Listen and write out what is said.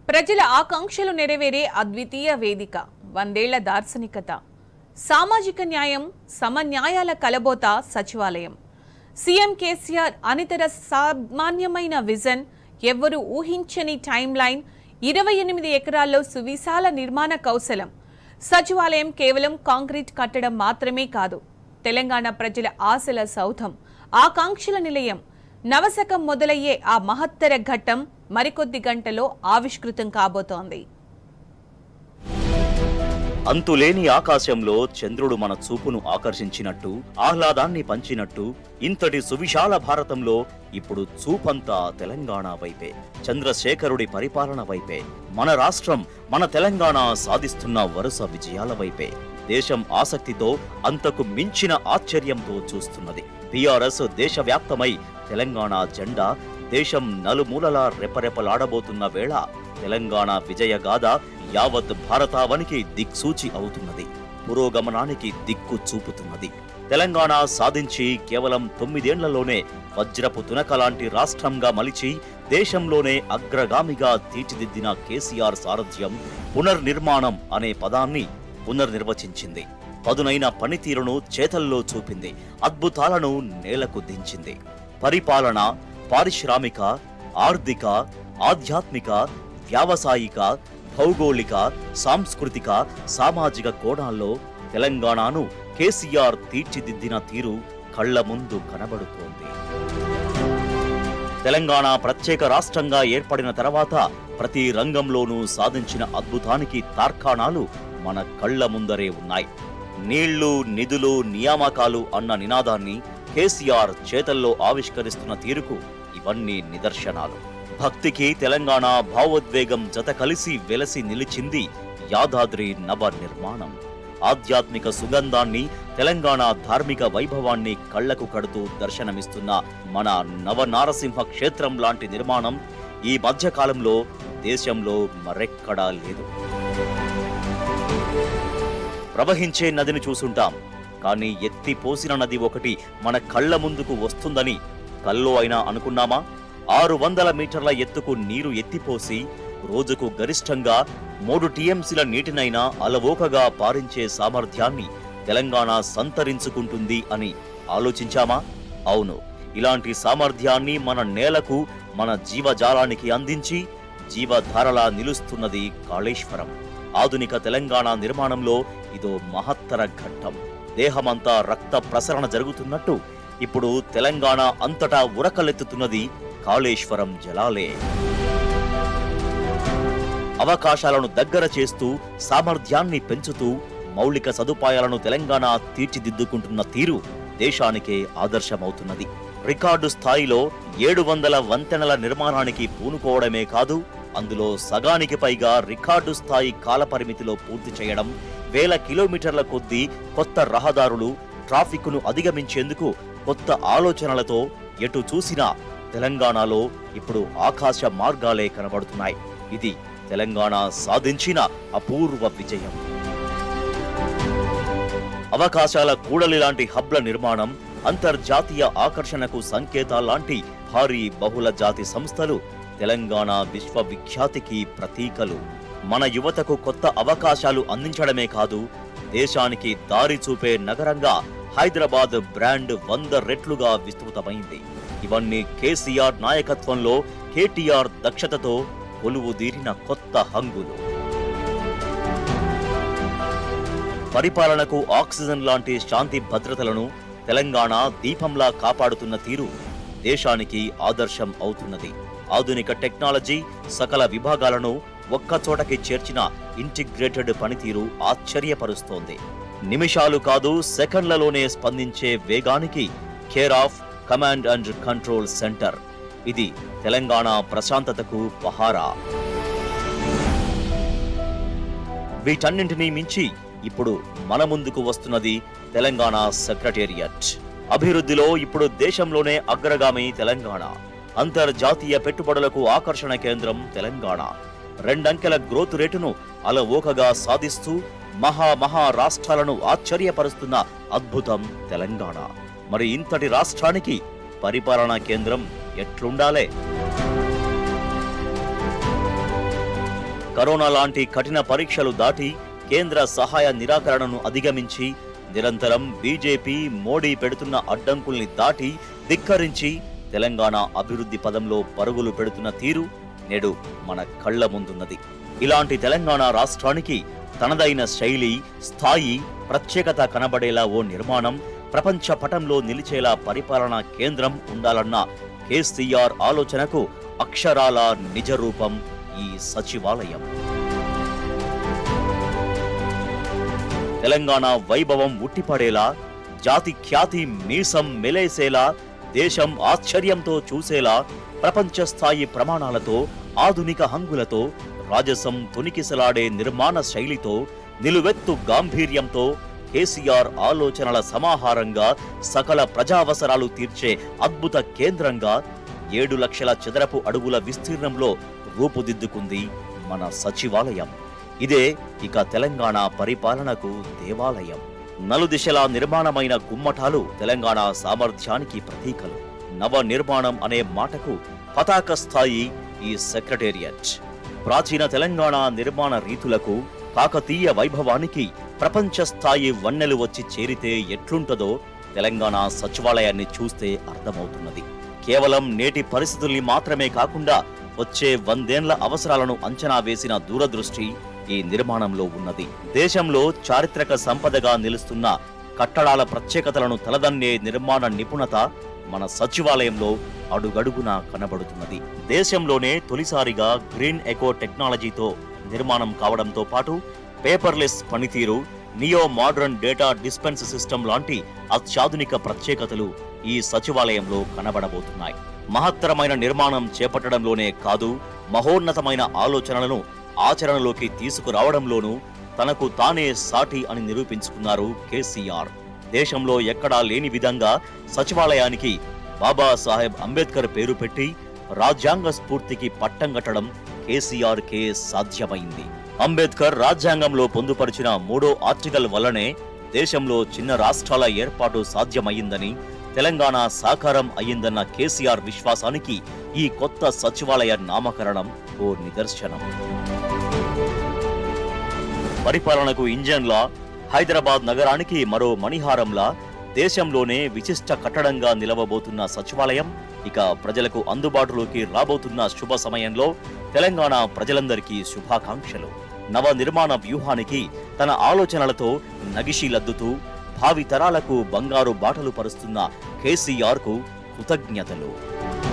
ప్రజల ఆకాంక్షలు నెరవేరే అద్వితీయ వేదిక వందేళ్ల దార్శనికత సామాజిక న్యాయం సమన్యాయాల కలబోత సచివాలయం సీఎం కేసీఆర్ అనితర సామాన్యమైన విజన్ ఎవ్వరూ ఊహించని టైం లైన్ ఇరవై ఎనిమిది ఎకరాల్లో సువిశాల నిర్మాణ కౌశలం సచివాలయం కేవలం కాంక్రీట్ కట్టడం మాత్రమే కాదు తెలంగాణ ప్రజల ఆశల సౌధం ఆకాంక్షల నిలయం నవశకం మొదలయ్యే ఆ మహత్తర ఘట్టం మరికొద్ది గంటలో ఆవిష్కృతం కాబోతోంది అంతులేని ఆకాశంలో చంద్రుడు మన చూపును ఆకర్షించినట్టు ఆహ్లాదాన్ని పంచినట్టు ఇంతటి సువిశాల భారతంలో ఇప్పుడు చూపంతా తెలంగాణ వైపే చంద్రశేఖరుడి పరిపాలన వైపే మన రాష్ట్రం మన తెలంగాణ సాధిస్తున్న వరుస విజయాల వైపే దేశం ఆసక్తితో అంతకు మించిన ఆశ్చర్యంతో చూస్తున్నది బీఆర్ఎస్ దేశవ్యాప్తమై తెలంగాణ జెండా దేశం నలుమూలలా రెపరెపలాడబోతున్న వేళ తెలంగాణ విజయగాథ యావత్ భారతావనికి దిక్సూచి అవుతున్నది పురోగమనానికి దిక్కు చూపుతున్నది తెలంగాణ సాధించి కేవలం తొమ్మిదేళ్లలోనే వజ్రపు తునక లాంటి రాష్ట్రంగా మలిచి దేశంలోనే అగ్రగామిగా తీర్చిదిద్దిన కేసీఆర్ సారథ్యం పునర్నిర్మాణం అనే పదాన్ని పునర్నిర్వచించింది పదునైన పనితీరును చేతల్లో చూపింది అద్భుతాలను నేలకు దించింది పరిపాలన పారిశ్రామిక ఆర్థిక ఆధ్యాత్మిక వ్యావసాయిక భౌగోళిక సాంస్కృతిక సామాజిక కోణాల్లో తెలంగాణను కేసీఆర్ తీర్చిదిద్దిన తీరు కళ్ల ముందు కనబడుతోంది తెలంగాణ ప్రత్యేక రాష్ట్రంగా ఏర్పడిన తర్వాత ప్రతి రంగంలోనూ సాధించిన అద్భుతానికి తార్కాణాలు మన కళ్ల ముందరే ఉన్నాయి నీళ్లు నిధులు నియామకాలు అన్న నినాదాన్ని కేసీఆర్ చేతల్లో ఆవిష్కరిస్తున్న తీరుకు ఇవన్నీ నిదర్శనాలు భక్తికి తెలంగాణ భావోద్వేగం జత కలిసి వెలసి నిలిచింది యాదాద్రి నవ నిర్మాణం ఆధ్యాత్మిక సుగంధాన్ని తెలంగాణ ధార్మిక వైభవాన్ని కళ్లకు కడుతూ దర్శనమిస్తున్న మన నవనారసింహ క్షేత్రం లాంటి నిర్మాణం ఈ మధ్యకాలంలో దేశంలో మరెక్కడా లేదు ప్రవహించే నదిని చూసుంటాం కానీ ఎత్తి పోసిన నది ఒకటి మన కళ్ళ ముందుకు వస్తుందని కల్లో అయినా అనుకున్నామా ఆరు వందల మీటర్ల ఎత్తుకు నీరు ఎత్తిపోసి రోజుకు గరిష్టంగా మూడు టీఎంసీల నీటినైనా అలవోకగా పారించే సామర్థ్యాన్ని తెలంగాణ సంతరించుకుంటుంది అని ఆలోచించామా అవును ఇలాంటి సామర్థ్యాన్ని మన నేలకు మన జీవజాలానికి అందించి జీవధారలా నిలుస్తున్నది కాళేశ్వరం ఆధునిక తెలంగాణ నిర్మాణంలో ఇదో మహత్తర ఘట్టం దేహమంతా రక్త ప్రసరణ జరుగుతున్నట్టు ఇప్పుడు తెలంగాణ అంతటా ఉరకలెత్తుతున్నది కాళేశ్వరం జలాలే అవకాశాలను దగ్గర చేస్తూ సామర్థ్యాన్ని పెంచుతూ మౌలిక సదుపాయాలను తెలంగాణ తీర్చిదిద్దుకుంటున్న తీరు దేశానికే ఆదర్శమవుతున్నది రికార్డు స్థాయిలో ఏడు వందల వంతెనల నిర్మాణానికి పూనుకోవడమే కాదు అందులో సగానికి పైగా రికార్డు స్థాయి కాలపరిమితిలో పూర్తి చేయడం వేల కిలోమీటర్ల కొద్దీ కొత్త రహదారులు ట్రాఫిక్ను అధిగమించేందుకు కొత్త ఆలోచనలతో ఎటు చూసినా తెలంగాణలో ఇప్పుడు ఆకాశ మార్గాలే కనబడుతున్నాయి ఇది తెలంగాణ సాధించిన అపూర్వ విజయం అవకాశాల కూడలి లాంటి హబ్ల నిర్మాణం అంతర్జాతీయ ఆకర్షణకు సంకేతాల్లాంటి భారీ బహుళ జాతి సంస్థలు తెలంగాణ విశ్వవిఖ్యాతికి ప్రతీకలు మన యువతకు కొత్త అవకాశాలు అందించడమే కాదు దేశానికి దారి చూపే నగరంగా హైదరాబాద్ బ్రాండ్ వంద రెట్లుగా విస్తృతమైంది ఇవన్నీ కేసీఆర్ నాయకత్వంలో కేటీఆర్ దక్షతతో కొలువుదీరిన కొత్త హంగులు పరిపాలనకు ఆక్సిజన్ లాంటి శాంతి భద్రతలను తెలంగాణ దీపంలా కాపాడుతున్న తీరు దేశానికి ఆదర్శం అవుతున్నది ఆధునిక టెక్నాలజీ సకల విభాగాలను ఒక్కచోటకి చేర్చిన ఇంటిగ్రేటెడ్ పనితీరు ఆశ్చర్యపరుస్తోంది నిమిషాలు కాదు సెకండ్లలోనే స్పందించే వేగానికి care of command and control centre ఇది తెలంగాణ ప్రశాంతతకు పహారా వీటన్నింటినీ మించి ఇప్పుడు మన ముందుకు వస్తున్నది తెలంగాణ సెక్రటేరియట్ అభివృద్ధిలో ఇప్పుడు దేశంలోనే అగ్రగామి తెలంగాణ అంతర్జాతీయ పెట్టుబడులకు ఆకర్షణ కేంద్రం తెలంగాణ రెండంకెల గ్రోత్ రేటును అలవోకగా సాధిస్తూ మహా మహా రాష్ట్రాలను ఆశ్చర్యపరుస్తున్న అద్భుతం తెలంగాణ మరి ఇంతటి రాష్ట్రానికి పరిపాలనా కేంద్రం ఎట్లుండాలే కరోనా లాంటి కఠిన పరీక్షలు దాటి కేంద్ర సహాయ నిరాకరణను అధిగమించి నిరంతరం బీజేపీ మోడీ పెడుతున్న అడ్డంకుల్ని దాటి ధిక్కరించి తెలంగాణ అభివృద్ధి పదంలో పరుగులు పెడుతున్న తీరు నేడు మన కళ్ళ ముందున్నది ఇలాంటి తెలంగాణ రాష్ట్రానికి తనదైన శైలి స్థాయి ప్రత్యేకత కనబడేలా ఓ నిర్మాణం ప్రపంచ పటంలో నిలిచేలా పరిపాలనా కేంద్రం ఉండాలన్న కేసీఆర్ ఆలోచనకు అక్షరాల నిజ రూపం ఈ సచివాలయం తెలంగాణ వైభవం ఉట్టిపడేలా జాతి ఖ్యాతి మీసం మెలేసేలా దేశం ఆశ్చర్యంతో చూసేలా ప్రపంచ స్థాయి ప్రమాణాలతో ఆధునిక హంగులతో రాజసం తొనికిసలాడే నిర్మాణ శైలితో నిలువెత్తు గాంభీర్యంతో కేసీఆర్ ఆలోచనల సమాహారంగా సకల ప్రజావసరాలు తీర్చే అద్భుత కేంద్రంగా ఏడు లక్షల చదరపు అడుగుల విస్తీర్ణంలో రూపుదిద్దుకుంది మన సచివాలయం ఇదే ఇక తెలంగాణ పరిపాలనకు దేవాలయం నలుదిశలా నిర్మాణమైన గుమ్మటాలు తెలంగాణ సామర్థ్యానికి ప్రతీకలు నవ నిర్మాణం అనే మాటకు పతాక స్థాయి ఈ సెక్రటేరియట్ ప్రాచీన తెలంగాణ నిర్మాణ రీతులకు కాకతీయ వైభవానికి ప్రపంచ స్థాయి వన్నెలు వచ్చి చేరితే ఎట్లుంటదో తెలంగాణ సచివాలయాన్ని చూస్తే అర్థమవుతున్నది కేవలం నేటి పరిస్థితుల్ని మాత్రమే కాకుండా వచ్చే వందేండ్ల అవసరాలను అంచనా వేసిన దూరదృష్టి ఈ నిర్మాణంలో ఉన్నది దేశంలో చారిత్రక సంపదగా నిలుస్తున్న కట్టడాల ప్రత్యేకతలను తలదన్నే నిర్మాణ నిపుణత మన సచివాలయంలో అడుగడుగునా కనబడుతున్నది దేశంలోనే తొలిసారిగా గ్రీన్ ఎకో టెక్నాలజీతో నిర్మాణం కావడంతో పాటు పేపర్లెస్ పనితీరు neo modern data dispense system లాంటి అత్యాధునిక ప్రత్యేకతలు ఈ సచివాలయంలో కనబడబోతున్నాయి మహత్తరమైన నిర్మాణం చేపట్టడంలోనే కాదు మహోన్నతమైన ఆలోచనలను ఆచరణలోకి తీసుకురావడంలోనూ తనకు తానే సాటి అని నిరూపించుకున్నారు కేసీఆర్ దేశంలో ఎక్కడా లేని విధంగా సచివాలయానికి బాబాసాహెబ్ అంబేద్కర్ పేరు పెట్టి రాజ్యాంగ స్ఫూర్తికి పట్టం కట్టడం కేసీఆర్ కే సాధ్యమైంది అంబేద్కర్ రాజ్యాంగంలో పొందుపరిచిన మూడో ఆర్టికల్ వల్లనే దేశంలో చిన్న రాష్ట్రాల ఏర్పాటు సాధ్యమయ్యిందని తెలంగాణ సాకారం అయ్యిందన్న కేసీఆర్ విశ్వాసానికి ఈ కొత్త సచివాలయ నామకరణం ఓ నిదర్శనం పరిపాలనకు ఇంజన్లా హైదరాబాద్ నగరానికి మరో మణిహారంలా దేశంలోనే విశిష్ట కట్టడంగా నిలవబోతున్న సచివాలయం ఇక ప్రజలకు అందుబాటులోకి రాబోతున్న శుభ సమయంలో తెలంగాణ ప్రజలందరికీ శుభాకాంక్షలు నవ నిర్మాణ వ్యూహానికి తన ఆలోచనలతో నగిషిలద్దుతూ భావి తరాలకు బంగారు బాటలు పరుస్తున్న కేసీఆర్ కు కృతజ్ఞతలు